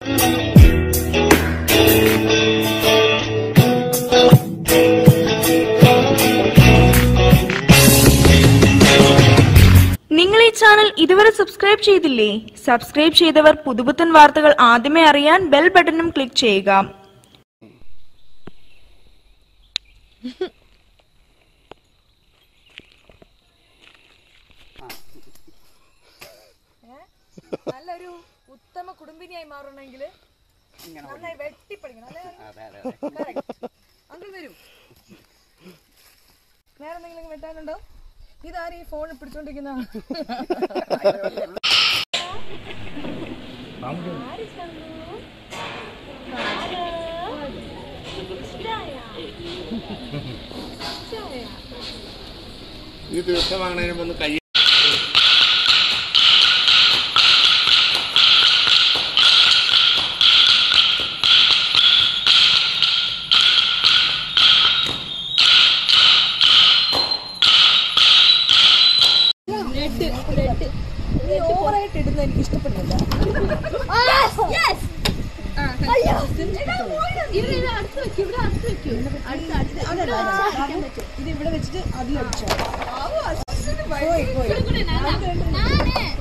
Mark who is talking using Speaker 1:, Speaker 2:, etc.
Speaker 1: നിങ്ങൾ ഈ ചാനൽ ഇതുവരെ സബ്സ്ക്രൈബ് ചെയ്തില്ലേ സബ്സ്ക്രൈബ് ചെയ്തവർ പുതുപുത്തൻ വാർത്തകൾ ആദ്യമേ അറിയാൻ ബെൽ ബട്ടണും ക്ലിക്ക് ചെയ്യുക
Speaker 2: നല്ലൊരു ഉത്തമ കുടുംബിനിയായി മാറണമെങ്കിൽ നന്നായി വെട്ടിപ്പടിക്കണം അല്ലേ അങ്കിൾ വരൂ വേറെ എന്തെങ്കിലും വെട്ടാനുണ്ടോ ഇതാരും ഈ ഫോൺ പിടിച്ചോണ്ടിരിക്കുന്ന
Speaker 3: ഈ ദിവസം വാങ്ങണതിന് മുമ്പ് ഒന്ന് കൈ
Speaker 2: നീ ഓവറായിട്ട് ഇടുന്ന എനിക്ക് ഇഷ്ടപ്പെടുന്നില്ല ഇത് ഇവിടെ വെച്ചിട്ട് അതിൽ അടിച്ചോ പോയി പോയി